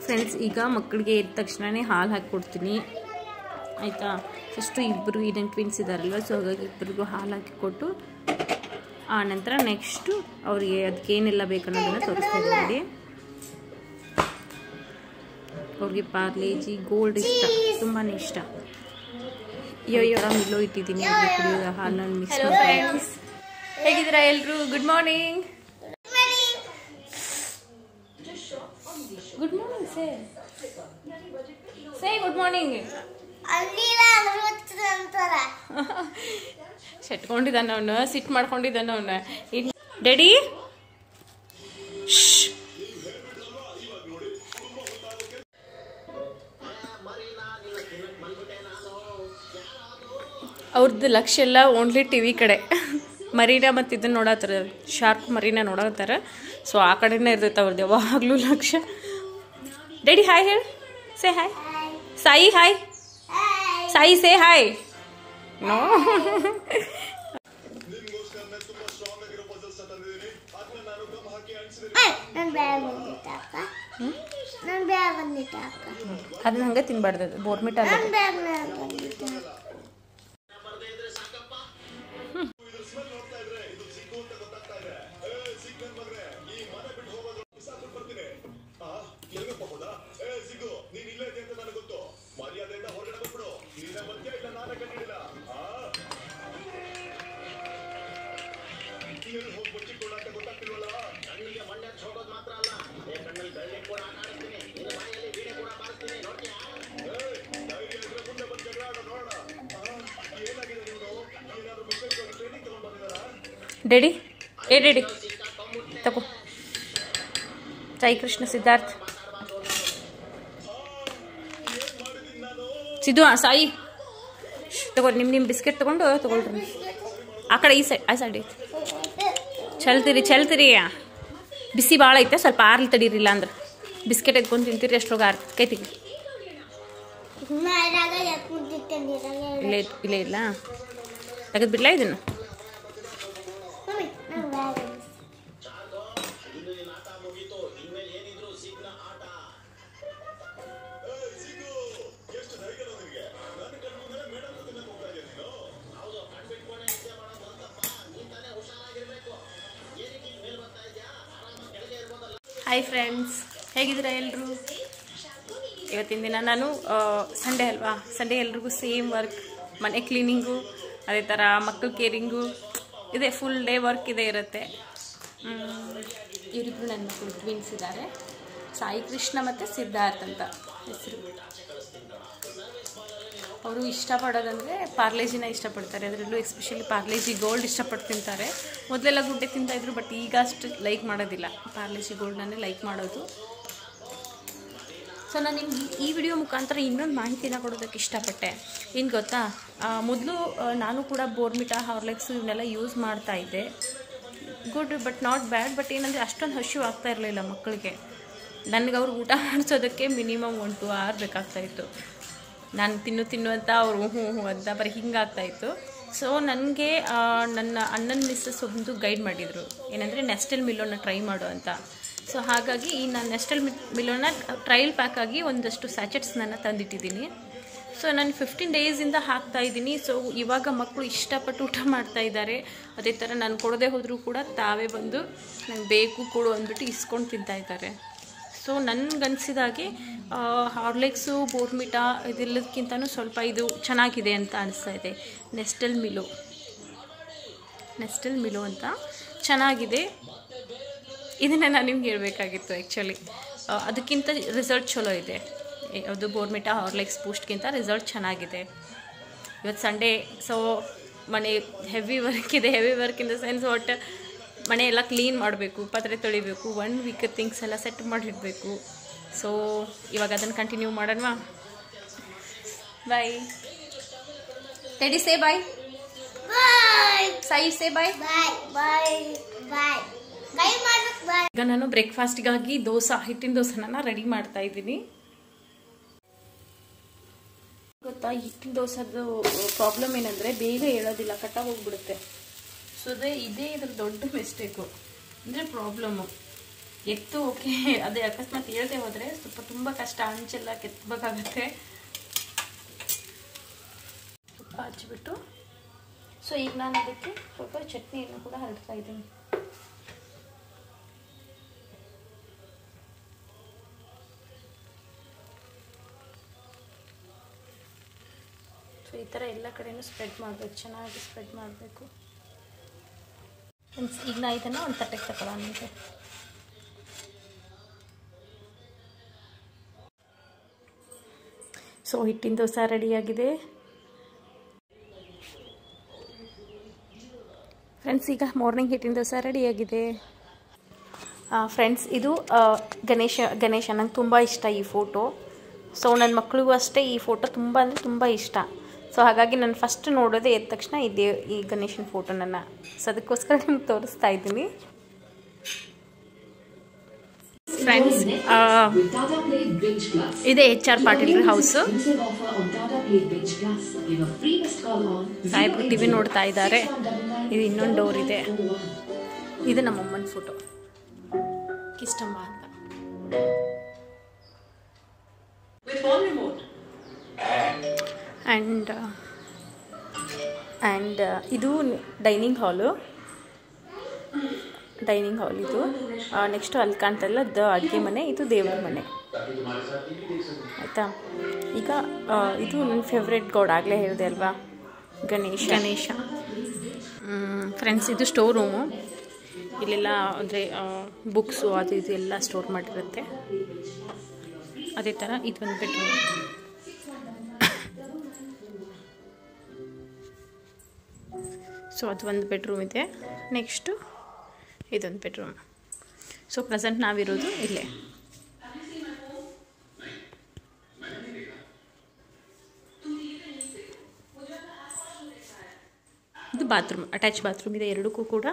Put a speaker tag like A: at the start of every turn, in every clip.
A: Friends ಈಗ ಮಕ್ಕಳಿಗೆ ಎದ್ದ ತಕ್ಷಣವೇ ಹಾಲು ಹಾಕಿ ಕೊಡ್ತೀನಿ ಆಯಿತಾ ಫಸ್ಟು ಇಬ್ಬರು ಇದೇನು ಟ್ವಿನ್ಸ್ ಇದ್ದಾರಲ್ವ ಸೊ ಹಾಗಾಗಿ ಇಬ್ಬರಿಗೂ ಹಾಲು ಹಾಕಿ ಕೊಟ್ಟು ಆ ನಂತರ ನೆಕ್ಸ್ಟು ಅವರಿಗೆ ಅದಕ್ಕೆ ಏನೆಲ್ಲ ಬೇಕು ಅನ್ನೋದನ್ನು ತೋರಿಸ್ತಾ ಇದ್ದೀನಿ ನೋಡಿ ಅವ್ರಿಗೆ ಪಾರ್ಲೇಜಿ ಗೋಲ್ಡ್ ಇಷ್ಟ ತುಂಬಾ ಇಷ್ಟ ಅಯ್ಯೋ ಅಯ್ಯೋ ಮಿಲ್ಲೋ ಇಟ್ಟಿದ್ದೀನಿ ಅವ್ರಿಗೆ ಕುಡಿಯೋದು ಹಾಲನ್ನು ಮಿಕ್ಸ್
B: ಹಲೋ ಫ್ರೆಂಡ್ಸ್ ಹೇಗಿದ್ದೀರಾ ಎಲ್ರು good morning good morning say say good morning ಶಟ್ಕೊಂಡಿದ್ದಾನ ಅವನು ಸಿಟ್ ಮಾಡ್ಕೊಂಡಿದ್ದಾನ ಅವನು ಡ್ಯಾಡಿ ಅವ್ರದ್ದು ಲಕ್ಷ್ಯ ಎಲ್ಲ ಓನ್ಲಿ ಟಿ ವಿ ಕಡೆ ಮರೀನಾ ಮತ್ತು ಇದನ್ನ ನೋಡತ್ತಾರ ಶಾರ್ಕ್ ಮರೀನಾ ನೋಡತ್ತಾರ ಸೊ ಆ ಕಡೆನೇ ಇರ್ತೈತೆ ಅವ್ರದ್ದು ಯಾವಾಗಲೂ ಲಕ್ಷ್ಯ ಡ್ಯಾಡಿ ಹಾಯ್ ಹೇಳಿ say hi Sai hi Sai say hi no
C: ನನ್ ಬ್ಯಾಗ್ ಬಂದಿತ್ತ ಅಕ್ಕ ನನ್ ಬ್ಯಾಗ್ ಬಂದಿತ್ತ ಅಕ್ಕ
A: ಅದನ್ನ ಹಂಗೆ ತಿನ್ಬಾರ್ದು ಬೋರ್ಮಿಟ ಅಲ್ಲ
C: ನನ್ ಬ್ಯಾಗ್ ಬಂದಿತ್ತ
A: ಡ್ಯಾಡಿ ಏ ಡ್ಯಾಡಿ ತಗೋ ಸಾಯಿ ಕೃಷ್ಣ ಸಿದ್ಧಾರ್ಥ್ ಸಿದ್ದು ಆ, ಸಾಯಿ ಶ್ಶ್, ತಗೊಳ್ರಿ ನಿಮ್ಮ ನಿಮ್ಮ ಬಿಸ್ಕೆಟ್ ತಗೊಂಡು ತಗೊಳ್ರಿ ಆ ಕಡೆ ಈ ಸೈಡ್ ಆ ಸೈಡ್ ಐತೆ ಚಲ್ತಿರಿ ಚಲ್ತಿರಿ ಬಿಸಿ ಭಾಳ ಐತೆ ಸ್ವಲ್ಪ ಆರ್ಲಿ ತಡೀರಿಲ್ಲ ಅಂದ್ರೆ ಬಿಸ್ಕೆಟ್ ಎತ್ಕೊಂಡು ತಿಂತೀರಿ ಅಷ್ಟ್ರೊಳಗೆ ಆರ್ ಕೈ ತೆಗಿ
C: ಮೈದಾಗ ಎತ್ ಮುಟ್ಟಿತ್ತೆ ನೀರಾಗ
A: ಇಲ್ಲೇ ಇಟ್- ಇಲ್ಲೇ ಇಲ್ಲ ತೆಗೆದು ಬಿಡ್ಲಾ ಇದನ್ನು
C: ಮಮ್ಮಿ ನನ್ ಬ್ಯಾಗ್
A: ಹಾಯ್ ಫ್ರೆಂಡ್ಸ್ ಹೇಗಿದ್ದೀರಾ ಎಲ್ಲರೂ ಇವತ್ತಿನ ದಿನ ನಾನು ಸಂಡೇ ಅಲ್ವಾ ಸಂಡೇ ಎಲ್ರಿಗೂ ಸೇಮ್ ವರ್ಕ್ ಮನೆ ಕ್ಲೀನಿಂಗು ಅದೇ ಥರ ಮಕ್ಕಳ ಕೇರಿಂಗು ಇದೆ ಫುಲ್ ಡೇ ವರ್ಕ್ ಇದೆ ಇರುತ್ತೆ ಇವರಿಬ್ಬರು ನನ್ನ ಮಕ್ಕಳು ಟ್ವಿನ್ಸ್ ಇದ್ದಾರೆ ಸಾಯಿ ಕೃಷ್ಣ ಮತ್ತು ಸಿದ್ಧಾರ್ಥ್ ಅಂತ ಹೆಸರು ಅವರು ಇಷ್ಟಪಡೋದಂದರೆ ಪಾರ್ಲೇಜಿನ ಇಷ್ಟಪಡ್ತಾರೆ ಅದರಲ್ಲೂ ಎಸ್ಪೆಷಲಿ ಪಾರ್ಲೇಜಿ ಗೋಲ್ಡ್ ಇಷ್ಟಪಟ್ಟು ತಿಂತಾರೆ ಮೊದಲೆಲ್ಲ ಗುಡ್ಡೆ ತಿಂತಾಯಿದ್ರು ಬಟ್ ಈಗ ಅಷ್ಟು ಲೈಕ್ ಮಾಡೋದಿಲ್ಲ ಪಾರ್ಲೇಜಿ ಗೋಲ್ಡನ್ನೇ ಲೈಕ್ ಮಾಡೋದು ಸೊ ನಾನು ನಿಮ್ಗೆ ಈ ವಿಡಿಯೋ ಮುಖಾಂತರ ಇನ್ನೊಂದು ಮಾಹಿತಿನ ಕೊಡೋದಕ್ಕೆ ಇಷ್ಟಪಟ್ಟೆ ಏನು ಗೊತ್ತಾ ಮೊದಲು ನಾನು ಕೂಡ ಬೋರ್ಮಿಟಾ ಹಾರ್ಲೆಕ್ಸು ಇವನ್ನೆಲ್ಲ ಯೂಸ್ ಮಾಡ್ತಾ ಇದ್ದೆ good but not bad but ಏನಂದರೆ ಅಷ್ಟೊಂದು ಹಸಿವು ಆಗ್ತಾ ಇರಲಿಲ್ಲ ಮಕ್ಕಳಿಗೆ ನನಗೆ ಅವ್ರು ಊಟ ಮಾಡಿಸೋದಕ್ಕೆ ಮಿನಿಮಮ್ ಒನ್ ಟು ಅವರ್ ಬೇಕಾಗ್ತಾಯಿತ್ತು ನಾನು ತಿನ್ನು ತಿನ್ನು ಅಂತ ಅವ್ರು ಹ್ಞೂ ಹ್ಞೂ ಅಂತ ಬರೀ ಹಿಂಗಾಗ್ತಾಯಿತ್ತು ಸೊ ನನಗೆ ನನ್ನ ಅಣ್ಣನ ಮಿಸ್ಸಸ್ ಒಂದು ಗೈಡ್ ಮಾಡಿದರು ಏನಂದರೆ ನೆಸ್ಟಲ್ ಮಿಲ್ಲೋನ ಟ್ರೈ ಮಾಡು ಅಂತ ಸೊ ಹಾಗಾಗಿ ಈ ನಾನು ನೆಸ್ಟಲ್ ಮಿಲ್ಲೋನ ಟ್ರಯಲ್ ಪ್ಯಾಕ್ ಆಗಿ ಒಂದಷ್ಟು ಸ್ಯಾಚೆಟ್ಸ್ನ ತಂದಿಟ್ಟಿದ್ದೀನಿ ಸೊ ನಾನು ಫಿಫ್ಟೀನ್ ಡೇಸಿಂದ ಹಾಕ್ತಾ ಇದ್ದೀನಿ ಸೊ ಇವಾಗ ಮಕ್ಕಳು ಇಷ್ಟಪಟ್ಟು ಊಟ ಮಾಡ್ತಾ ಇದ್ದಾರೆ ಅದೇ ಥರ ನಾನು ಕೊಡದೆ ಹೋದರೂ ಕೂಡ ತಾವೇ ಬಂದು ನಂಗೆ ಬೇಕು ಕೊಡು ಅಂದ್ಬಿಟ್ಟು ಇಸ್ಕೊಂಡು ತಿಂತಾ ಇದ್ದಾರೆ ಸೊ ನನಗನ್ಸಿದಾಗೆ ಹಾರ್ಲೆಕ್ಸು ಬೋರ್ಮಿಟಾ ಇದೆಲ್ಲದಕ್ಕಿಂತನೂ ಸ್ವಲ್ಪ ಇದು ಚೆನ್ನಾಗಿದೆ ಅಂತ ಅನಿಸ್ತಾ ಇದೆ ನೆಸ್ಟಲ್ ಮಿಲೋ ನೆಸ್ಟಲ್ ಮಿಲೋ ಅಂತ ಚೆನ್ನಾಗಿದೆ ಇದನ್ನು ನಾನು ನಿಮ್ಗೆ ಹೇಳ್ಬೇಕಾಗಿತ್ತು ಆ್ಯಕ್ಚುಲಿ ಅದಕ್ಕಿಂತ ರಿಸಲ್ಟ್ ಚಲೋ ಇದೆ ಏ- ಅದು ಬೋರ್ಮಿಟಾ ಹಾರ್ಲೆಕ್ಸ್ ಬೂಸ್ಟ್ಗಿಂತ ರಿಸಲ್ಟ್ ಚೆನ್ನಾಗಿದೆ ಇವತ್ತು ಸಂಡೇ ಸೊ ಮನೆ ಹೆವಿ ವರ್ಕ್ ಇದೆ heavy work in the sense ಒಟ್ಟು ಮನೆ ಎಲ್ಲ ಕ್ಲೀನ್ ಮಾಡಬೇಕು ಪಾತ್ರೆ ತೊಳಿಬೇಕು ಒನ್ ವೀಕ್ ಥಿಂಗ್ಸ್ ಎಲ್ಲ ಸೆಟ್ ಮಾಡಿಡಬೇಕು ಸೊ ಇವಾಗ ಅದನ್ನು ಕಂಟಿನ್ಯೂ ಮಾಡೋಣವಾ ಬಾಯ್ ತೆಡಿ ಸೇ ಬಾಯ್
C: ಬಾಯ್
A: ಸಾಯಿ ಸೇ ಬಾಯ್
C: ಬಾಯ್ ಬಾಯ್ ಬಾಯ್ ಕೈ ಮಾಡ್ಬೇಕು ಬಾಯ್
A: ಈಗ ನಾನು ಬ್ರೇಕ್ಫಾಸ್ಟ್ಗಾಗಿ ದೋಸೆ ಹಿಟ್ಟಿನ ದೋಸೆನ ರೆಡಿ ಮಾಡ್ತಾ ಇದ್ದೀನಿ ಗೊತ್ತಾ ಹಿಟ್ಟಿನ ದೋಸೆದು ಪ್ರಾಬ್ಲಮ್ ಏನಂದರೆ ಬೇಗ ಹೇಳೋದಿಲ್ಲ ಕಟ್ಟಾಗಿ ಹೋಗ್ಬಿಡುತ್ತೆ ಸೊ ಅದೇ ಇದೇ ಇದ್ರ ದೊಡ್ಡ ಮಿಸ್ಟೇಕು ಅಂದರೆ ಪ್ರಾಬ್ಲಮ್ಮು ಎತ್ತು ಓಕೆ ಅದೇ ಅಕಸ್ಮಾತ್ ಹೇಳ್ದೆ ಹೋದರೆ ಸ್ವಲ್ಪ ತುಂಬ ಕಷ್ಟ ಹಂಚೆಲ್ಲ ಕೆತ್ತಬೇಕಾಗತ್ತೆ ತುಪ್ಪ ಹಚ್ಚಿಬಿಟ್ಟು ಸೊ ಈಗ ನಾನು ಅದಕ್ಕೆ ಸ್ವಲ್ಪ ಚಟ್ನಿಯನ್ನು ಕೂಡ ಹರಡ್ತಾ ಇದ್ದೀನಿ ಸೊ ಈ ಥರ ಎಲ್ಲ ಕಡೆನೂ ಸ್ಪ್ರೆಡ್ ಮಾಡಬೇಕು ಚೆನ್ನಾಗಿ ಸ್ಪ್ರೆಡ್ ಮಾಡಬೇಕು ಈಗ ನಾ ಇದನ್ನು ಒಂದು ತಟ್ಟೆಗೆ ತಗೊಳ್ಳೋಣಂತೆ ಸೊ ಹಿಟ್ಟಿನ ದೋಸೆ ರೆಡಿಯಾಗಿದೆ ಫ್ರೆಂಡ್ಸ್ ಈಗ ಮಾರ್ನಿಂಗ್ ಹಿಟ್ಟಿನ ದೋಸೆ ರೆಡಿಯಾಗಿದೆ ಫ್ರೆಂಡ್ಸ್ ಇದು ಆ, ಗಣೇಶ ಗಣೇಶ ನಂಗೆ ತುಂಬ ಇಷ್ಟ ಈ ಫೋಟೋ ಸೊ ನನ್ನ ಮಕ್ಕಳಿಗೂ ಅಷ್ಟೇ ಈ ಫೋಟೋ ತುಂಬ ಅಂದರೆ ತುಂಬ ಇಷ್ಟ ಸೊ ಹಾಗಾಗಿ ನಾನು ಫಸ್ಟ್ ನೋಡೋದೇ ಎದ್ದ ತಕ್ಷಣ ಈ ದೇವ್ ಈ ಗಣೇಶನ ಫೋಟೋನನ್ನು ಸೊ ಅದಕ್ಕೋಸ್ಕರ ನಿಮ್ಗೆ ತೋರಿಸ್ತಾ ಇದ್ದೀನಿ friends
D: With Tata Play Binge Plus.
A: ಇದೆ H R Patil house
D: Exclusive offer on Tata Play Binge Plus. Give a free missed call on
A: ಸಾಹೇಬ್ರು ಟಿ ವಿ ನೋಡ್ತಾ ಇದ್ದಾರೆ ಇದು ಇನ್ನೊಂದು ಡೋರ್ ಇದೆ ಇದು ನಮ್ಮಮ್ಮನ ಫೋಟೋ ಕಿಷ್ಟಮ್ಮ ಅಂತ ಆ್ಯಂಡ್ ಆ್ಯಂಡ್ ಇದು ಡೈನಿಂಗ್ ಹಾಲು ಡೈನಿಂಗ್ ಹಾಲ್ ಇದು ನೆಕ್ಸ್ಟು ಅಲ್ಲಿ ಕಾಣ್ತಲ್ಲ ದ ಅಡುಗೆ ಮನೆ ಇದು ದೇವ್ರ ಮನೆ ಆಯಿತಾ ಈಗ ಆ, ಇದು ನನ್ನ ಫೇವ್ರೆಟ್ ಗಾಡ್ ಆಗಲೇ ಹೇಳಿದೆ ಅಲ್ವಾ ಗಣೇಶ ಗಣೇಶ ಫ್ರೆಂಡ್ಸ್ ಇದು ಸ್ಟೋರ್ ರೂಮು ಇಲ್ಲೆಲ್ಲ ಅಂದರೆ ಬುಕ್ಸು ಅದು ಇದು ಎಲ್ಲ ಸ್ಟೋರ್ ಮಾಡಿರುತ್ತೆ ಅದೇ ಥರ ಇದು ಒಂದು ಬೆಡ್ರೂಮ್ ಸೊ ಅದು ಒಂದು ಬೆಡ್ರೂಮ್ ಇದೆ ನೆಕ್ಸ್ಟು ಇದೊಂದು ಬೆಡ್ರೂಮ್ ಸೊ ಪ್ರೆಸೆಂಟ್ ನಾವಿರೋದು ಇಲ್ಲೇ ಇದು ಬಾತ್ರೂಮ್ ಅಟ್ಯಾಚ್ ಬಾತ್ರೂಮ್ ಇದೆ ಎರಡಕ್ಕೂ ಕೂಡ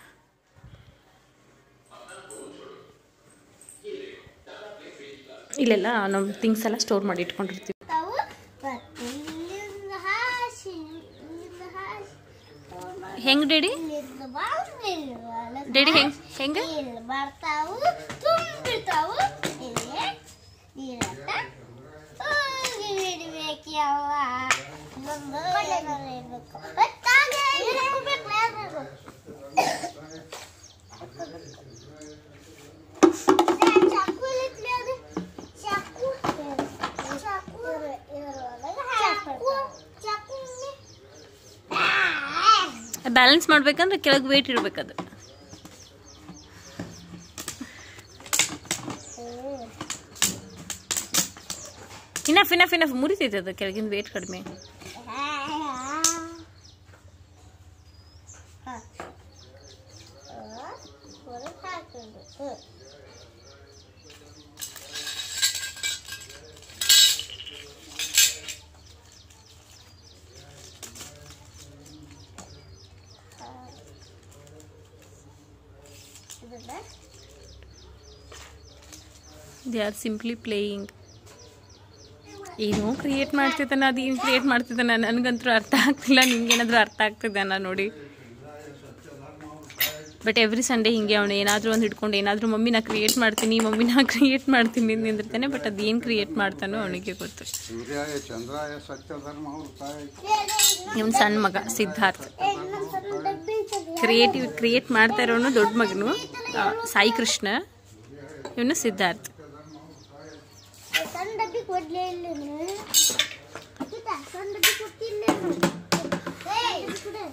A: ಇಲ್ಲೆಲ್ಲ ನಾವು ಥಿಂಗ್ಸ್ ಎಲ್ಲ ಸ್ಟೋರ್ ಮಾಡಿ ಇಟ್ಕೊಂಡಿರ್ತೀವಿ
C: ತಾವು ಮತ್ತೆ ಇಲ್ಲಿಂದ ಹಾಸಿ ಇಲ್ಲಿಂದ ಹಾಸಿ
A: ಹೆಂಗೆ ಡ್ಯಾಡಿ
C: ಇಲ್ಲಿಂದ ಬಾರ್ಲಿಲ್ಲ
A: ಡ್ಯಾಡಿ ಹೆಂಗೆ ಹೆಂಗೆ
C: ಇಲ್ಲಿ ಬರ್ತಾವು ತುಂಬಿರ್ತಾವು ಇಲ್ಲಿ ನೀರತ್ತ ಹೋಗಿ ಬಿಡ್ಬೇಕು ಯಾವ ನಮ್ದು ಏನಾರ ಇರ್ಬೇಕು ಗೊತ್ತಾಗೆ ಇರ್ಬೇಕು ಯಾರು ಚಾಕು ಇಲ್ಲಿತ್ಲೆ ಅದು ಚಾಕು ಚಾಕು ಚಾಕು ಚಾಕು
A: ಬ್ಯಾಲೆನ್ಸ್ ಮಾಡ್ಬೇಕಂದ್ರೆ ಕೆಳಗೆ ವೇಟ್ ಇರಬೇಕದು ಇನಫ್ ಇನಫ್ ಇನಫ್ ಮುರಿತೈತೆ ಅದು ಕೆಳಗಿನ ವೇಟ್ ಕಡಿಮೆ ದೇ ಆರ್ ಸಿಂಪ್ಲಿ ಪ್ಲೇಯಿಂಗ್ ಏನೋ ಕ್ರಿಯೇಟ್ ಮಾಡ್ತಿದ್ದಾನೆ ಅದು ಏನು ಕ್ರಿಯೇಟ್ ಮಾಡ್ತಿದ್ದಾನೆ ನನಗಂತೂ ಅರ್ಥ ಆಗ್ತಿಲ್ಲ ನಿಮ್ಗೇನಾದರೂ ಅರ್ಥ ಆಗ್ತಿದ್ದಾನ ನೋಡಿ ಬಟ್ ಎವ್ರಿ ಸಂಡೇ ಹಿಂಗೆ ಅವನು ಏನಾದರೂ ಒಂದು ಹಿಡ್ಕೊಂಡು ಏನಾದರೂ ಮಮ್ಮಿ ನಾ ಕ್ರಿಯೇಟ್ ಮಾಡ್ತೀನಿ ಮಮ್ಮಿ ನಾ ಕ್ರಿಯೇಟ್ ಮಾಡ್ತೀನಿ ನಿಂದಿರ್ತಾನೆ ಬಟ್ ಅದು ಏನು ಕ್ರಿಯೇಟ್ ಮಾಡ್ತಾನೋ ಅವನಿಗೆ ಗೊತ್ತು
E: ಸೂರ್ಯಾಯ ಚಂದ್ರಾಯ ಸತ್ಯಧರ್ಮ ತಾಯ
A: ಇವನು ಸಣ್ಣ ಮಗ ಸಿದ್ಧಾರ್ಥ್ ಕ್ರಿಯೇಟಿವ್ ಕ್ರಿಯೇಟ್ ಮಾಡ್ತಾ ಇರೋನು ದೊಡ್ಡ ಮಗನು ಆ, ಸಾಯಿ ಕೃಷ್ಣ ಇವನು ಸಿದ್ಧಾರ್ಥ್
C: ಸಣ್ಣ ಡಬ್ಬಿ ಕೊಡ್ಲೇ ಇಲ್ಲ ನೀನು. ಕಿತ್ತ, ಸಣ್ಣ ಡಬ್ಬಿ ಕೊಟ್ಟಿಲ್ಲ ನೀನು. ಏಯ್, ಇದು ಕೊಡು.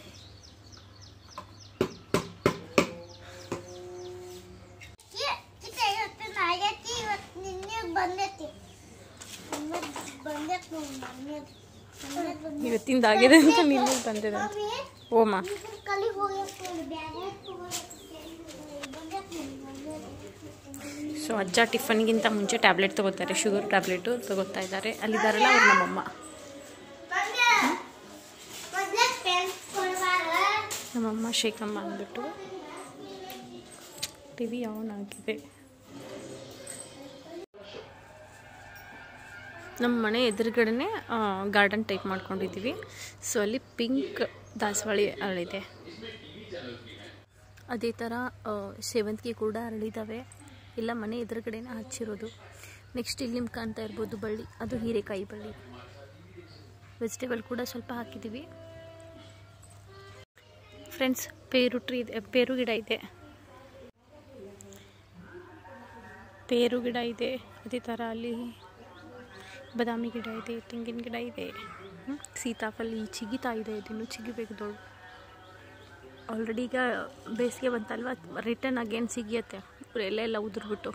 C: ಕಿ- ಕಿತ್ತ, ಇವತ್ತಿನ ಆಗೈತಿ, ಇವತ್ತು ನಿನ್ನೆ ಬಂದೈತಿ ನಿನ್ನೆ ಬಂದೈತಿ ನೋಡು, ಮೊನ್ನೆ. ಮೊನ್ನೆ ಬಂದೈತಿ.
A: ಇವತ್ತಿಂದ ಆಗಿದೆ ಅಂತ ನಿನ್ನೆ ಬಂದಿದೆ ಅಂತ
C: ಮಮ್ಮಿ,
A: ಓಮ
C: ಇದನ್ನ ಕಲಿ ಹೋಗೈತಿ ನೋಡು, ಬ್ಯಾರೆ ಹೋಗೈತಿ. ಬಂದೈತಿ ನೋಡು, ಬಂದೈತಿ.
A: ಸೊ ಅಜ್ಜ ಟಿಫನ್ಗಿಂತ ಮುಂಚೆ ಟ್ಯಾಬ್ಲೆಟ್ ತಗೋತಾರೆ ಶುಗರ್ ಟ್ಯಾಬ್ಲೆಟು ತಗೋತಾ ಇದ್ದಾರೆ ಅಲ್ಲಿದ್ದಾರಲ್ಲ ಅವ್ರು ನಮ್ಮಮ್ಮ
C: ಮೊನ್ನೆ ಮೊದ್ಲೇ ಪೆನ್ ಕೊಡ್ಬಾರ
A: ನಮ್ಮಮ್ಮ ಶೇಖಮ್ಮ ಅಂದ್ಬಿಟ್ಟು ಟಿ ವಿ ಆನ್ ಆಗಿದೆ ನಮ್ಮ ಮನೆ ಎದುರುಗಡೆನೆ ಗಾರ್ಡನ್ ಟೈಪ್ ಮಾಡ್ಕೊಂಡಿದ್ದೀವಿ ಸೊ ಅಲ್ಲಿ ಪಿಂಕ್ ದಾಸವಾಳಿ ಅರಳಿದೆ ಅದೇ ಥರ ಆ, ಸೇವಂತಿಗೆ ಕೂಡ ಅರಳಿದ್ದಾವೆ ಎಲ್ಲ ಮನೆ ಎದುರುಗಡೆನೇ ಹಚ್ಚಿರೋದು ನೆಕ್ಸ್ಟ್ ಇಲ್ಲಿ ನಿಮ್ಗೆ ಕಾಣ್ತಾ ಇರ್ಬೋದು ಬಳ್ಳಿ ಅದು ಹೀರೆಕಾಯಿ ಬಳ್ಳಿ ವೆಜಿಟೇಬಲ್ ಕೂಡ ಸ್ವಲ್ಪ ಹಾಕಿದ್ದೀವಿ ಫ್ರೆಂಡ್ಸ್ ಪೇರು ಟ್ರೀ ಇದೆ ಪೇರು ಗಿಡ ಇದೆ ಪೇರು ಗಿಡ ಇದೆ ಅದೇ ಥರ ಅಲ್ಲಿ ಬಾದಾಮಿ ಗಿಡ ಇದೆ ತೆಂಗಿನ ಗಿಡ ಇದೆ ಹ್ಮ್, ಸೀತಾಫಲ ಚಿಗಿತಾ ಇದೆ ಇದಿನ್ನು ಚಿಗಿಬೇಕು ದೊಡ್ಡ ಆಲ್ರೆಡಿ ಈಗ ಬೇಸಿಗೆ ಬಂತಲ್ವ ರಿಟರ್ನ್ ಅಗೇನ್ ಸಿಗಿಯತ್ತೆ ಎಲ್ಲ ಎಲ್ಲ ಉದುರ್ಬಿಟ್ಟು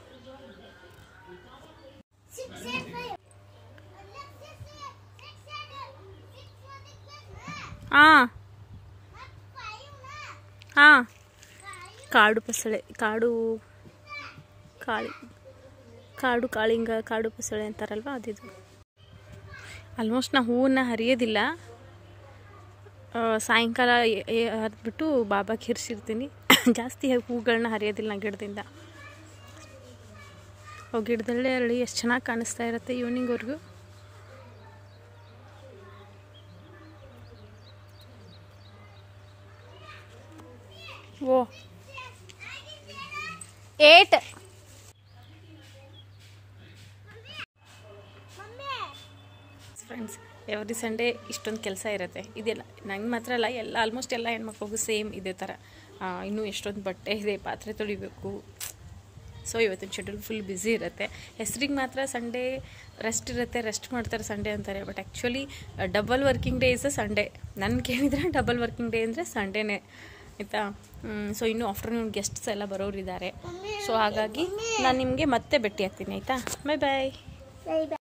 C: Six and five. Let's just say six and six for the quiz.
A: ಹಾಂ
C: Five na.
A: ಹಾಂ ಕಾಡು ಪಸಳೆ ಕಾಡು ಕಾಳಿ ಕಾಡು ಕಾಳಿಂಗ ಕಾಡು ಪಸಳೆ ಅಂತಾರಲ್ವ ಅದಿದು ಆಲ್ಮೋಸ್ಟ್ ನಾ ಹೂವನ್ನ ಹರಿಯೋದಿಲ್ಲ ಆ, ಸಾಯಂಕಾಲ ಎ- ಎ- ಹರಿದ್ಬಿಟ್ಟು ಬಾಬಾಗೆ ಹಿರ್ಸಿರ್ತೀನಿ ಜಾಸ್ತಿ ಹೂಗಳನ್ನ ಹರಿಯೋದಿಲ್ಲ ನಾ ಗಿಡದಿಂದ ಅವು ಗಿಡದಲ್ಲೇ ಅರಳಿ ಎಷ್ಟು ಚೆನ್ನಾಗಿ ಕಾಣಿಸ್ತಾ ಇರುತ್ತೆ ಈವ್ನಿಂಗ್ವರೆಗೂ ಓ ಏಟ್ ಫ್ರೆಂಡ್ಸ್ ಎವ್ರಿ ಸಂಡೇ ಇಷ್ಟೊಂದು ಕೆಲಸ ಇರುತ್ತೆ ಇದೆಲ್ಲ ನಂಗೆ ಮಾತ್ರ ಅಲ್ಲ ಎಲ್ಲ ಆಲ್ಮೋಸ್ಟ್ ಎಲ್ಲ ಹೆಣ್ಮಕ್ಳಿಗೂ ಸೇಮ್ ಇದೇ ಥರ ಆ, ಇನ್ನೂ ಎಷ್ಟೊಂದು ಬಟ್ಟೆ ಇದೆ ಪಾತ್ರೆ ತೊಳಿಬೇಕು ಸೊ ಇವತ್ತಿನ ಶೆಡ್ಯೂಲ್ ಫುಲ್ ಬ್ಯುಸಿ ಇರುತ್ತೆ ಹೆಸ್ರಿಗೆ ಮಾತ್ರ ಸಂಡೇ ರೆಸ್ಟ್ ಇರುತ್ತೆ ರೆಸ್ಟ್ ಮಾಡ್ತಾರೆ ಸಂಡೇ ಅಂತಾರೆ but actually double working day is Sunday ನನ್ನ ಕೇಳಿದರೆ ಡಬಲ್ ವರ್ಕಿಂಗ್ ಡೇ ಅಂದರೆ ಸಂಡೇನೇ ಆಯಿತಾ ಸೊ ಇನ್ನು ಆಫ್ಟರ್ನೂನ್ ಗೆಸ್ಟ್ಸ್ ಎಲ್ಲ ಬರೋರಿದ್ದಾರೆ ಸೊ ಹಾಗಾಗಿ ನಾನು ನಿಮಗೆ ಮತ್ತೆ ಭೇಟಿ ಆಗ್ತೀನಿ ಆಯಿತಾ ಬಾಯ್ ಬಾಯ್
C: Bye bye.